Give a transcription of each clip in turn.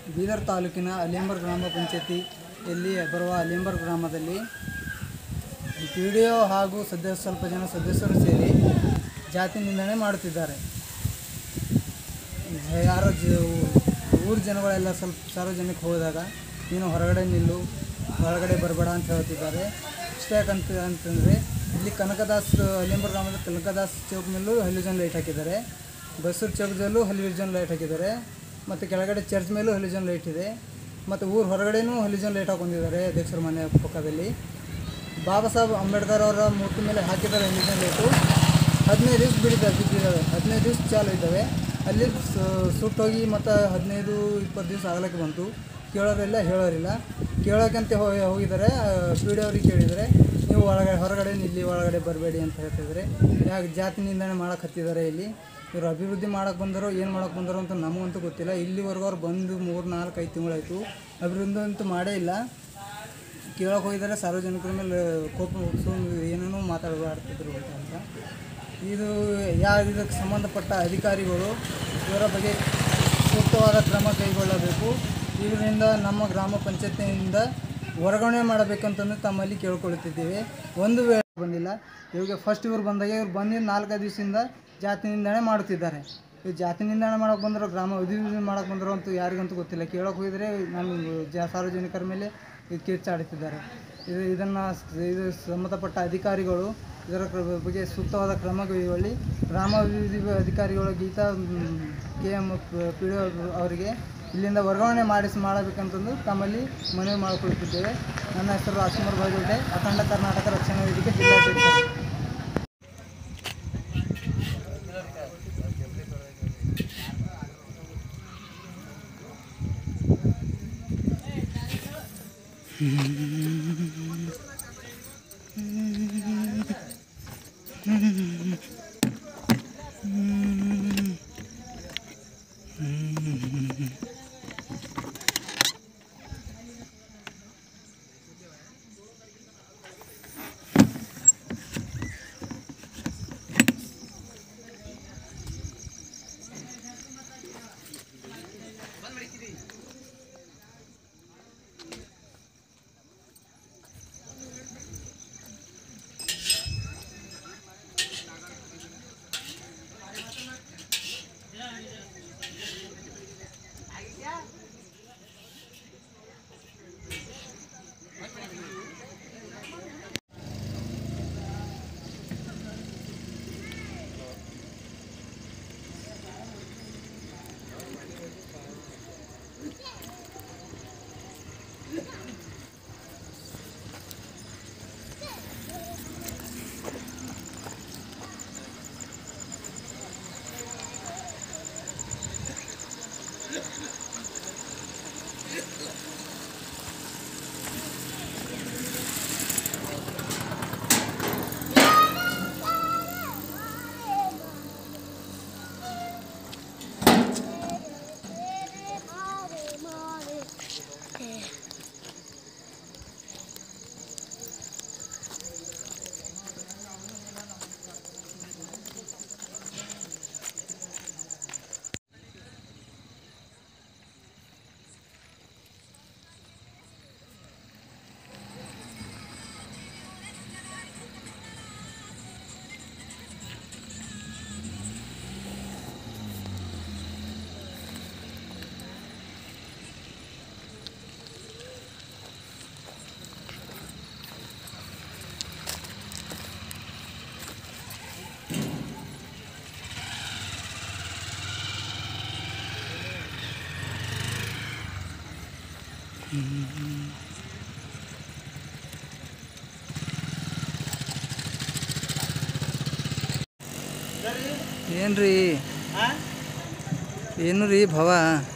ಬೀದರ್ ತಾಲೂಕಿನ ಅಲಿಯಂಬರ್ ಗ್ರಾಮ ಪಂಚಾಯತಿಯಲ್ಲಿ ಬರುವ ಅಲಿಯಂಬರ್ ಗ್ರಾಮದಲ್ಲಿ ಪಿ ಡಿ ಒ ಹಾಗೂ ಸದಸ್ಯ ಸ್ವಲ್ಪ ಜನ ಸದಸ್ಯರು ಸೇರಿ ಜಾತಿ ನಿಂದನೆ ಮಾಡುತ್ತಿದ್ದಾರೆ ಯಾರೋ ಜ ಊರ ಜನಗಳೆಲ್ಲ ಸ್ವಲ್ಪ ಸಾರ್ವಜನಿಕ ಹೋದಾಗ ನೀನು ಹೊರಗಡೆ ನಿಲ್ಲು ಹೊರಗಡೆ ಬರಬೇಡ ಅಂತ ಹೇಳ್ತಿದ್ದಾರೆ ಇಷ್ಟ ಯಾಕಂತ ಅಂತಂದರೆ ಇಲ್ಲಿ ಕನಕದಾಸ್ ಅಲಿಯಂಬರ್ ಗ್ರಾಮದ ಕನಕದಾಸ್ ಚೌಕ್ ಮೇಲೂ ಹಲಿಜನ್ ಲೈಟ್ ಹಾಕಿದ್ದಾರೆ ಬಸೂರು ಚೌಕದಲ್ಲೂ ಹಲಿಜನ್ ಲೈಟ್ ಹಾಕಿದ್ದಾರೆ ಮತ್ತು ಕೆಳಗಡೆ ಚರ್ಚ್ ಮೇಲೂ ಹಲಿಜನ್ ಲೈಟ್ ಇದೆ ಮತ್ತು ಊರ ಹೊರಗಡೆನೂ ಹಲಿಜನ್ ಲೈಟ್ ಹಾಕೊಂಡಿದ್ದಾರೆ ಅಧ್ಯಕ್ಷರ ಮನೆ ಪಕ್ಕದಲ್ಲಿ ಬಾಬಾ ಸಾಹೇಬ್ ಅಂಬೇಡ್ಕರ್ ಅವರ ಮೂರ್ತಿ ಮೇಲೆ ಹಾಕಿದ್ದಾರೆ ಹಲಿಜನ್ ಲೈಟು ಹದಿನೈದು ದಿವ್ಸ ಬಿಡಿದ ಬಿದ್ದಿದ್ದಾವೆ ಹದಿನೈದು ದಿವ್ಸ ಚಾಲು ಇದ್ದಾವೆ ಅಲ್ಲಿ ಸು- ಸುಟ್ಟೋಗಿ ಮತ್ತು ಹದಿನೈದು ಇಪ್ಪತ್ತು ದಿವಸ ಆಗ್ಲಿಕ್ಕೆ ಬಂತು ಕೇಳೋರಿಲ್ಲ ಹೇಳೋರಿಲ್ಲ ಕೇಳೋಕ್ಕಂತ ಹೋಗಿ ಹೋಗಿದ್ದಾರೆ ಪಿ ಡಿ ಅವ್ರಿಗೆ ಕೇಳಿದರೆ ನೀವು ಒಳಗಡೆ ಹೊರಗಡೆ ನಿಲ್ಲಿ ಒಳಗಡೆ ಬರಬೇಡಿ ಅಂತ ಹೇಳ್ತಿದ್ದಾರೆ ಯಾಕೆ ಜಾತಿ ನಿಂದನೆ ಮಾಡಕ್ಕೆ ಹತ್ತಿದ್ದಾರೆ ಇಲ್ಲಿ ಇವರು ಅಭಿವೃದ್ಧಿ ಮಾಡಕ್ಕೆ ಬಂದರೋ ಏನು ಮಾಡಕ್ಕೆ ಬಂದರೋ ಅಂತ ನಮಗಂತೂ ಗೊತ್ತಿಲ್ಲ ಇಲ್ಲಿವರೆಗೂ ಅವ್ರು ಬಂದು ಮೂರು ನಾಲ್ಕು ಐದು ತಿಂಗಳಾಯಿತು ಅಭಿವೃದ್ಧಿ ಅಂತೂ ಮಾಡೇ ಇಲ್ಲ ಕೇಳಕ್ಕೆ ಹೋಗಿದ್ದಾರೆ ಸಾರ್ವಜನಿಕರ ಮೇಲೆ ಕೋಪ ಹುಟ್ಟಿಸ್ಕೊಂಡು ಏನೇನೋ ಮಾತಾಡಬಾರ್ತಿದ್ರು ಅಂತ ಇದು ಯಾರು ಇದಕ್ಕೆ ಸಂಬಂಧಪಟ್ಟ ಅಧಿಕಾರಿಗಳು ಇವರ ಬಗ್ಗೆ ಸೂಕ್ತವಾದ ಕ್ರಮ ಕೈಗೊಳ್ಳಬೇಕು ಇದರಿಂದ ನಮ್ಮ ಗ್ರಾಮ ಪಂಚಾಯತಿಯಿಂದ ವರ್ಗಾವಣೆ ಮಾಡಬೇಕಂತಂದು ತಮ್ಮಲ್ಲಿ ಕೇಳ್ಕೊಳ್ಳುತ್ತಿದ್ದೇವೆ ಒಂದು ವೇಳೆ ಬಂದಿಲ್ಲ ಇವಾಗ ಫಸ್ಟ್ ಇವ್ರು ಬಂದಾಗ ಇವ್ರು ಬಂದಿದ್ದು ನಾಲ್ಕೈದು ದಿವಸದಿಂದ ಜಾತಿ ನಿಂದನೆ ಮಾಡುತ್ತಿದ್ದಾರೆ ಇವ್ರು ಜಾತಿ ನಿಂದನೆ ಮಾಡಕ್ಕೆ ಬಂದರು ಗ್ರಾಮ ಅಭಿವೃದ್ಧಿ ಮಾಡಕ್ಕೆ ಬಂದರು ಅಂತೂ ಯಾರಿಗಂತೂ ಗೊತ್ತಿಲ್ಲ ಕೇಳಕ್ಕೆ ಹೋಗಿದ್ರೆ ನಾನು ಜ ಸಾರ್ವಜನಿಕರ ಮೇಲೆ ಇದು ಕಿರ್ಚಾಡುತ್ತಿದ್ದಾರೆ ಇದು ಇದನ್ನು ಇದು ಸಂಬಂಧಪಟ್ಟ ಅಧಿಕಾರಿಗಳು ಇದರ ಕ್ರ- ಬಗ್ಗೆ ಸೂಕ್ತವಾದ ಕ್ರಮ ಕೈಗೊಳ್ಳಿ ಗ್ರಾಮಾಭಿವೃದ್ಧಿ ಅಧಿಕಾರಿಗಳು Geetha K M P D ಅವರಿಗೆ ಇಲ್ಲಿಂದ ವರ್ಗಾವಣೆ ಮಾಡಿಸಿ ಮಾಡಬೇಕಂತಂದು ತಮ್ಮಲ್ಲಿ ಮನವಿ ಮಾಡಿಕೊಳ್ಳುತ್ತಿದ್ದೇವೆ ನನ್ನ ಹೆಸರು ರಾಜ್ಕುಮಾರ್ ಬಾಗೇಟೆ ಅಖಂಡ ಕರ್ನಾಟಕ ರಕ್ಷಣಾ ವೇದಿಕೆ ಜಿಲ್ಲಾಧ್ಯಕ್ಷರು ಏನು ರೀ ಏನು ರೀ ಭವ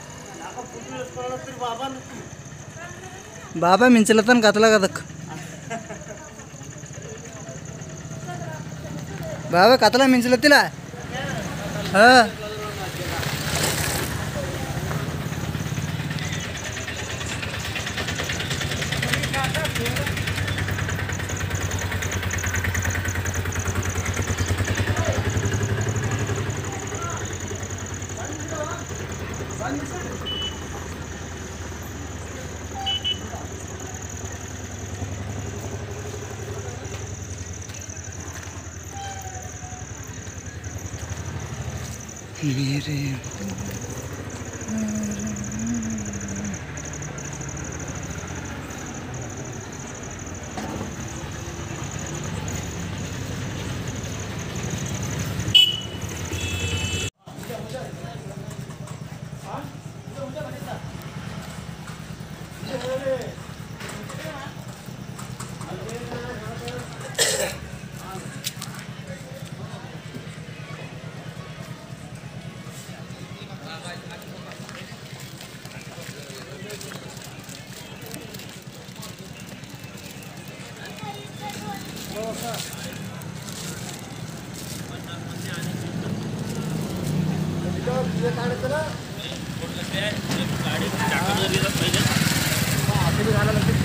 ಬಾಬಾ ಮಿಂಚಲತನ ಕತ್ಲಾಗ ಅದಕ್ಕೆ ಬಾಬಾ ಕತ್ಲ ಮಿಂಚಲತ್ತಿಲ್ಲ ಹಾಂ मेरे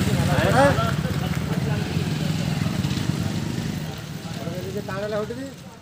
तांदळाला होती ती